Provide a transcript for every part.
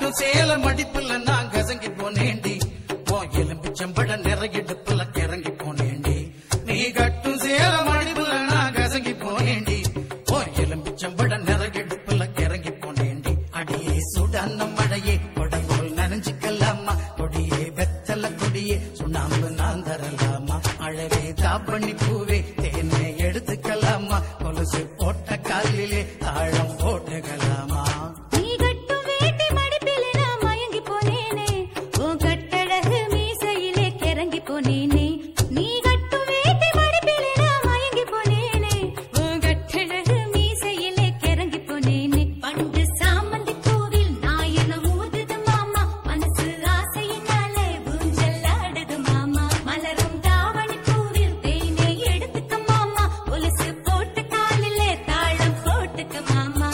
கட்டும் சேல மடிப்புல நான் கசங்கி போனேண்டி ஓ எலும்பிச்சம்பட நிறையிடுப்புல கிறங்கி போனேண்டி நீ கட்டும் சேல மடிப்புல நான் கசங்கி போனேண்டி ஓ எலும்பிச்சம்பட நிறையிடுப்புல கிறங்கி போனேண்டி அடியே சுடான மழையே கொடபோல் நனைஞ்சுக்கலாமா கொடியே வெத்தல கொடியே சுண்ணாம்பு நான் தரலாமா அழவே தாப்பண்ணி பூவே தேனை எடுத்துக்கலாமா கொலுசு போட்ட காலிலே தாழம் போட்டுக்கலாமா நீ கட்டும் வேட்டி மடிப்பிலே நான் மயங்கி போனேனே உன் கட்டழகு மீசையிலே கிறங்கி போனேனே நீ கட்டும் வேட்டி மடிப்பிலே நான் மயங்கி போனேனே உன் கட்டழகு மீசையிலே கிறங்கி போனேனே பண்டு சாமந்தி பூவில் நாயன ஊதுது மாமா மனசு ஆசையினாலே ஊஞ்சல் ஆடுது மாமா மலரும் தாவணி பூவில் தேனை எடுத்துக்க மாமா ஒலுசு போட்டு காலிலே தாளம் போட்டுக்க மாமா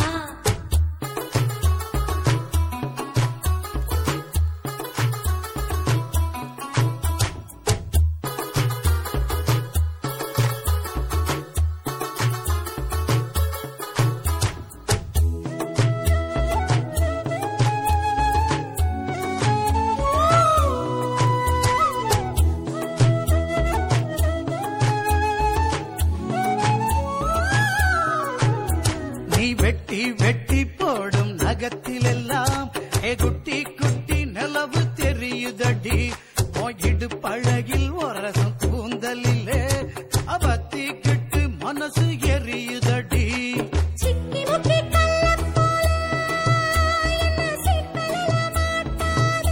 நீ வெட்டி வெட்டி போடும் நகத்திலெல்லாம் ஏ குட்டி குட்டி நிலவு தெரியுதடி போயிடு பழகில் ஒரசம் கூந்தலிலே அவத்திக்கிட்டு மனசு எரியுதடி சிக்கி முக்கி கள்ளப் போல என்ன சிக்கலில மாட்டாதே.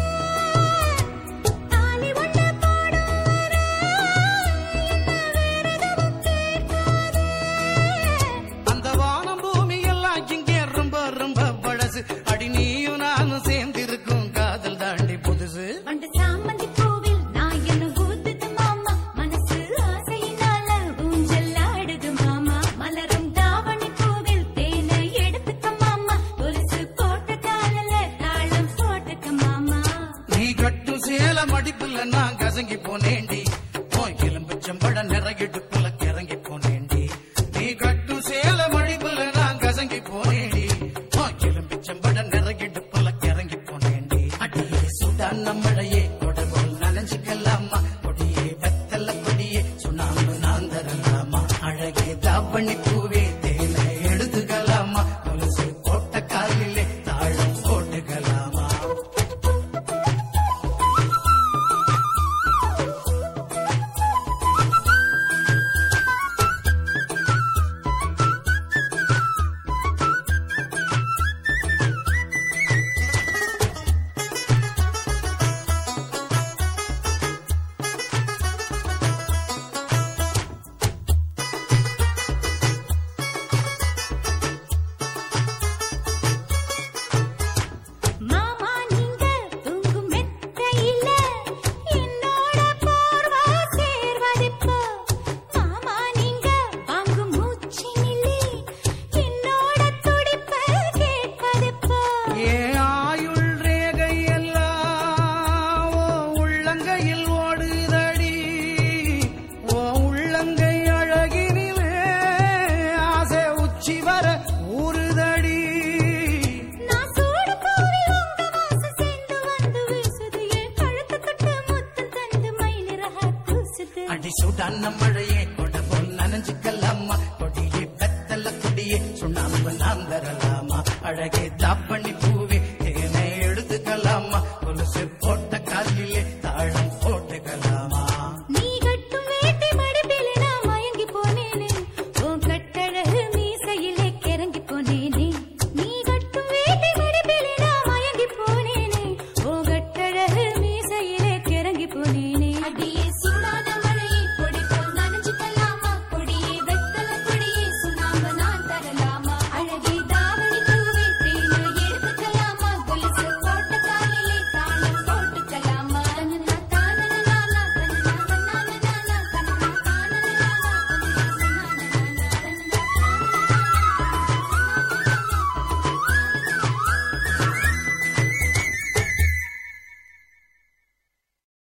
தாலி ஒண்ணு போடும் வரை என்ன வேறெதுவும் கேட்காதே. அந்த வானம் பூமி எல்லாம் இங்கே ரொம்ப ரொம்ப பழசு அடி நீயும் நானும் சேர்ந்திருக்கும் காதல் தாண்டி புதுசு பண்டு சாமந்தி பூவில் நாயன ஊதுது மாமா மனசு ஆசையினால ஊஞ்சல் ஆடுது மாமா மலரும் தாவணி பூவில் தேனை எடுத்துக்க மாமா கொலுசு போட்ட காலில தாளம் போட்டுக்க மாமா நீ கட்டும் சேல மடிப்புல நான் கசங்கி போனேண்டி போய் எலும்புச்சம்பட நிறையிடுப்புல கிறங்கி போனேண்டி நீ கட்டும் சேல மடிப்புல நான் கசங்கி போனேண்டி போய் எலும்புச்சம்பட நிறையிடுப்புல கிறங்கி போனேண்டி அடியே சுடான மழையே கொடகோல் நனைஞ்சுக்கலாமா கொடியே வெத்தல கொடியே சுண்ணாம்பு நான் தரலாமா அழகே தாவணி பூவே தேனை எடுத்துக்கலாமா கொலுசு போட்ட காலிலே தாழம் போட்டுக்கலாமா மாமா நீங்க தூங்கும் மெத்தையில என்னோட போர்வ சேர்வதிப்போ மாமா நீங்க வாங்கும் மூச்சினிலே என்னோட துடிப்ப கேட்பதிப்போ ஏன் ஆயுள் ரேகை எல்லாம் ஓ உள்ளங்கையில் ஓடுதடி ஓ உள்ளங்கை அழகினிலே ஆசை உச்சி வர ஊறுதடி நான் சூடு பூவில் உங்க வாசம் சேர்ந்து வந்து வீசுது என் கழுத்து தொட்டு முத்தம் தந்து மயிலிறக கூசுது அடி சுடான மழையே கொட போல் நனைஞ்சுக்கலாமா கொடியே பெத்தல கொடியே சுண்ணாம்பு நாம் தரலாமா அழகே தாப்பண்ணி